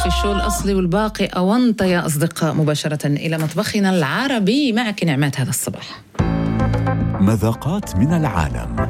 شو الأصلي والباقي أونطة يا أصدقاء مباشرة إلى مطبخنا العربي معك نعمات هذا الصباح مذاقات من العالم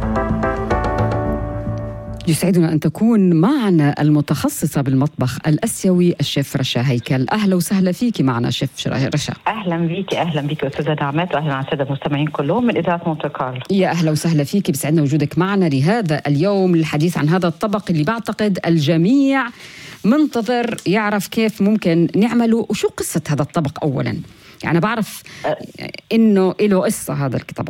يسعدنا أن تكون معنا المتخصصة بالمطبخ الأسيوي الشيف رشا هيكل أهلا وسهلا فيك معنا شيف رشا اهلا بيكي اهلا بيكي استاذه نعمات واهلا على الساده المستمعين كلهم من اذاعه مونte كارلو يا أهلا وسهلا فيك بسعدنا وجودك معنا لهذا اليوم للحديث عن هذا الطبق اللي بعتقد الجميع منتظر يعرف كيف ممكن نعمله وشو قصة هذا الطبق أولا يعني بعرف إنه له قصة هذا الطبق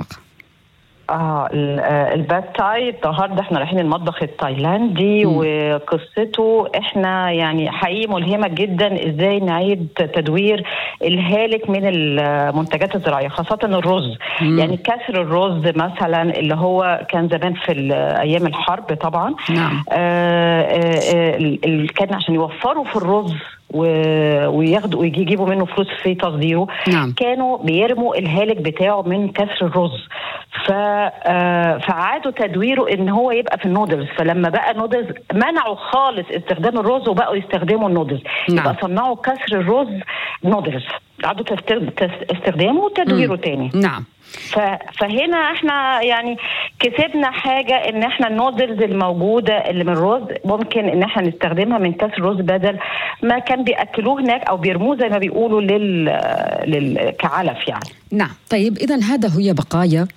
اه ال- آه، الباد تاي النهارده احنا رايحين المطبخ التايلاندي وقصته احنا يعني حقيقي ملهمه جدا ازاي نعيد تدوير الهالك من المنتجات الزراعيه خاصه الرز مم. يعني كسر الرز مثلا اللي هو كان زمان في ال- ايام الحرب طبعا نعم آه، آه، آه، ال- ال- كان عشان يوفروا في الرز و- وياخدوا ويجي يجيبوا منه فلوس في تصديره نعم كانوا بيرموا الهالك بتاعه من كسر الرز ف آه، فعادوا تدويره ان هو يبقى في النودلز فلما بقى نودلز منعوا خالص استخدام الرز وبقوا يستخدموا النودلز نعم. يبقى صنعوا كسر الرز نودلز عادوا تست- تست- استخدامه وتدويره تاني نعم ف- فهنا احنا يعني كسبنا حاجه ان احنا النودلز الموجوده اللي من الرز ممكن ان احنا نستخدمها من كاس الرز بدل ما كان بياكلوه هناك او بيرموه زي ما بيقولوا لل, لل... كعلف يعني نعم طيب إذا هذا هي بقايا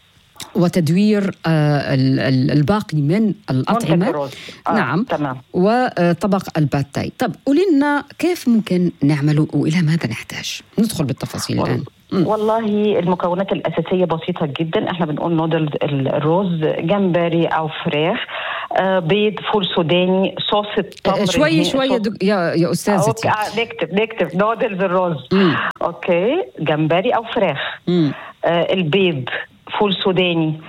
وتدوير آه ال- ال- الباقي من منتج الأطعمة الرز آه نعم. تمام وطبق الباتاي طب قولي لنا كيف ممكن نعمله وإلى ماذا نحتاج ندخل بالتفاصيل الآن مم. والله المكونات الاساسيه بسيطه جدا احنا بنقول نودلز الرز جمبري او فراخ آه بيض فول سوداني صوص التمر آه، شوي هنا- شوي صوص- دك- يا يا اوكي أستاذتي آه، نكتب نكتب نودلز الرز مم. اوكي جمبري او فراخ مم. آه البيض فول سوداني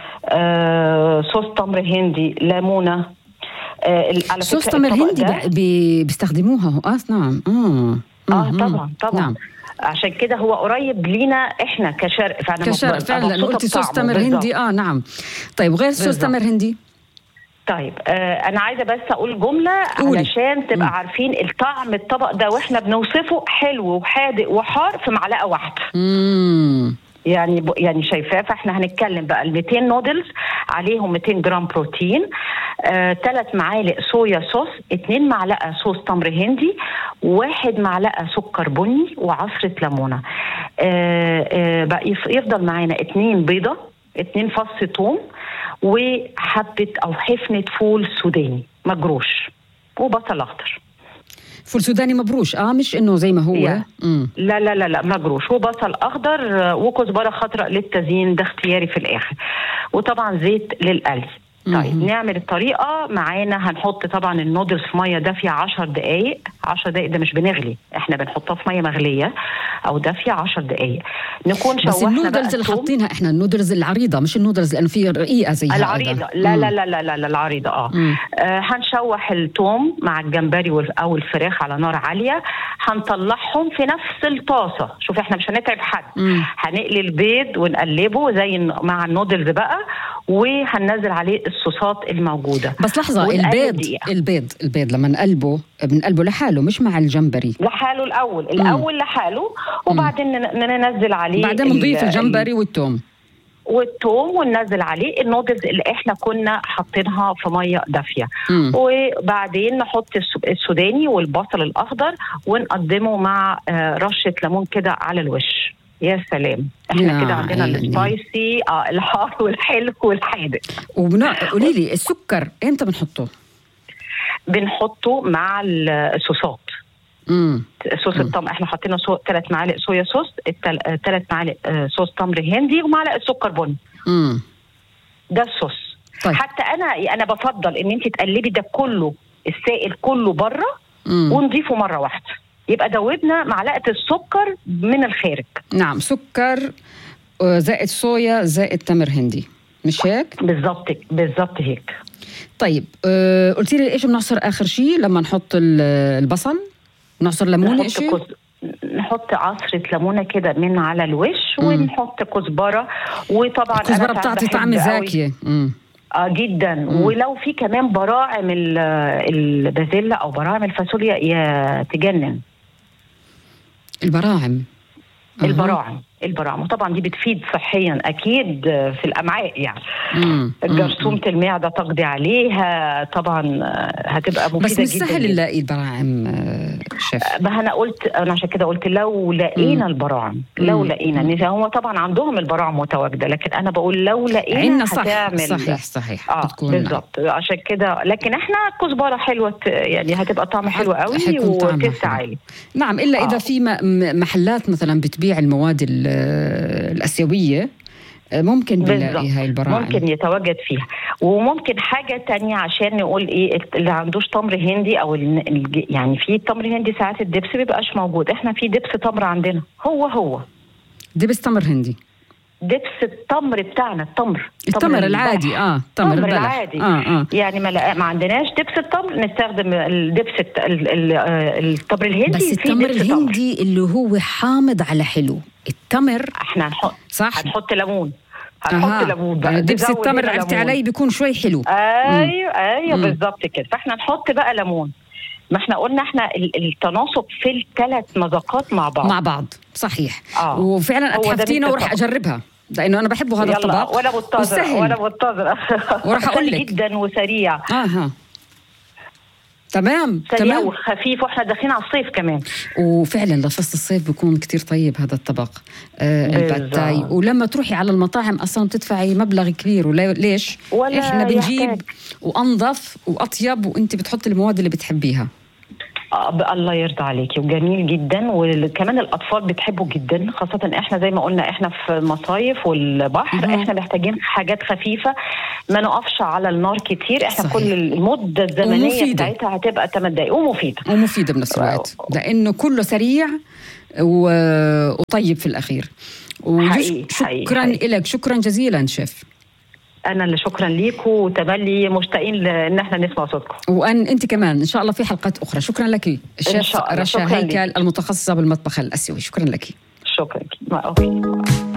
آه صوص تمر هندي ليمونه آه ال- على صوص فكرة تمر الطبق هندي ده- ب- بي- بيستخدموها اه نعم اه اه مم. طبعا طبعا نعم عشان كده هو قريب لينا احنا كشرق فانا كشرق مبسوطة فعلا لأنه قلتي صوص بطعمه. تمر بالظبط. هندي اه نعم طيب غير صوص بالظبط. تمر هندي طيب آه انا عايزه بس اقول جمله قولي. علشان تبقى مم. عارفين الطعم الطبق ده واحنا بنوصفه حلو وحادق وحار في معلقه واحده مم. يعني ب... يعني شايفاه فاحنا هنتكلم بقى ال 200 نودلز عليهم 200 جرام بروتين ثلاث معالق صويا صوص اتنين معلقه صوص تمر هندي واحد معلقه سكر بني وعصره ليمونه آه آه بقى يف- يفضل معانا اتنين بيضه اتنين فص ثوم وحبه او حفنه فول سوداني مجروش وبصل اخضر فول سوداني مبروش اه مش انه زي ما هو يا. مم. لا لا لا لا مجروش وبصل اخضر آه، وكزبره خضراء للتزيين ده اختياري في الاخر وطبعا زيت للقلي طيب مهم. نعمل الطريقه معانا هنحط طبعا النودلز في ميه دافيه 10 دقائق 10 دقائق ده مش بنغلي احنا بنحطها في ميه مغليه او دافيه 10 دقائق نكون بس شوحنا بقى النودلز اللي الثوم. حاطينها احنا النودلز العريضه مش النودلز لانه في رقيقه زي هذا العريضه لا لا لا لا لا, لا العريضه اه مم. آه، هنشوح التوم مع الجمبري وال- او الفراخ على نار عاليه هنطلعهم في نفس الطاسه شوف احنا مش هنتعب حد مم. هنقلي البيض ونقلبه زي الن- مع النودلز بقى وهننزل عليه الصوصات الموجوده بس لحظه ونقلب البيض دقيقة. البيض البيض لما نقلبه بنقلبه لحاله مش مع الجمبري لحاله الاول الاول لحاله وبعدين ن- ننزل عليه بعدين ال- بنضيف ال- الجمبري والثوم والثوم وننزل عليه النودلز اللي احنا كنا حاطينها في ميه دافيه مم. وبعدين نحط الس- السوداني والبصل الاخضر ونقدمه مع آه، رشه ليمون كده على الوش يا سلام يا احنا كده عندنا عيني. السبايسي آه الحار والحلو والحادق وبنا... قولي لي السكر امتى بنحطه؟ بنحطه مع الصوصات امم صوص التمر احنا حاطين ثلاث معالق صويا صوص ثلاث معالق آه، صوص تمر هندي ومعلقه سكر بني امم ده الصوص طيب. حتى انا انا بفضل ان انت تقلبي ده كله السائل كله بره امم ونضيفه مره واحده يبقى دوبنا معلقه السكر من الخارج نعم سكر آه، زائد صويا زائد تمر هندي مش هيك؟ بالظبط بالظبط هيك طيب آه قلتي لي ايش بنعصر اخر شيء لما نحط ال- البصل؟ نعصر ليمون نحط شيء؟ كز... نحط عصرة ليمونة كده من على الوش مم. ونحط كزبرة وطبعا الكزبره أنا ساعات بتعطي بحب طعم قوي- زاكيه امم اه جدا مم. ولو في كمان براعم ال- البازيلا او براعم الفاصوليا يا تجنن البراعم أها. البراعم البراعم وطبعا دي بتفيد صحيا اكيد في الامعاء يعني مم. جرثومه المعده تقضي عليها طبعا هتبقى مفيده بس مش جدا سهل جداً. نلاقي البراعم آه، شيف ما انا قلت انا عشان كده قلت لو لقينا مم. البراعم لو مم. لقينا مم. إن هو طبعا عندهم البراعم متواجده لكن انا بقول لو لقينا عندنا صح هتعمل صحيح صحيح اه بتكون بالظبط عشان كده لكن احنا كزبره حلوه ت- يعني هتبقى طعم حلو قوي حيكون طعمها وتست حلو. عالي نعم الا اذا آه. في م- م- محلات مثلا بتبيع المواد ال- الاسيويه آه، ممكن بنلاقي بالظبط. هاي البراعم ممكن يتواجد فيها وممكن حاجه تانية عشان نقول ايه اللي عندوش تمر هندي او ال- الج- يعني في تمر هندي ساعات الدبس بيبقاش موجود احنا في دبس تمر عندنا هو هو دبس تمر هندي دبس التمر بتاعنا التمر التمر البلح. العادي اه تمر التمر البلح العادي اه اه يعني ما, لقى- ما عندناش دبس التمر نستخدم الدبس الت- ال- ال- آه، التمر الهندي بس في التمر دبس تمر. الهندي اللي هو حامض على حلو التمر احنا هنحط صح هنحط ليمون هنحط ليمون بقى يعني دبس نزود التمر هنا عرفتي ليمون. علي بيكون شوي حلو ايوه ايوه مم. بالظبط كده فاحنا نحط بقى ليمون ما احنا قلنا احنا ال- التناسق في الثلاث مذاقات مع بعض مع بعض صحيح آه. وفعلا هو ده اتحفتينا مثل وراح الطبق. اجربها لانه انا بحبه هذا يلا الطبق ولا منتظره وسهل. ولا منتظره وراح أقول سهل لك. جدا وسريع اها تمام سريع تمام وخفيف واحنا داخلين على الصيف كمان وفعلا لفصل الصيف بيكون كتير طيب هذا الطبق آه بالظبط. الباتاي ولما تروحي على المطاعم اصلا بتدفعي مبلغ كبير ولا ليش ولا احنا بنجيب يحتاج. وانظف واطيب وانت بتحطي المواد اللي بتحبيها آه ب- الله يرضى عليكي وجميل جدا وكمان الاطفال بتحبه جدا خاصه احنا زي ما قلنا احنا في المصايف والبحر مهم. احنا محتاجين حاجات خفيفه ما نقفش على النار كتير احنا صحيح. كل المده الزمنيه ومفيدة. بتاعتها هتبقى 8 دقائق ومفيده ومفيده بنفس الوقت لانه كله سريع و- وطيب في الاخير وجش- حقيقي، حقيقي، شكرا حقيقي. لك شكرا جزيلا شيف انا اللي شكرا ليكم وتملي مشتاقين ل- ان احنا نسمع صوتكم وان انت كمان ان شاء الله في حلقات اخرى شكرا لك الشيف شاء الله. رشا شكراً لك. هيكل المتخصصه بالمطبخ الاسيوي شكرا لك شكرا مع- اوكي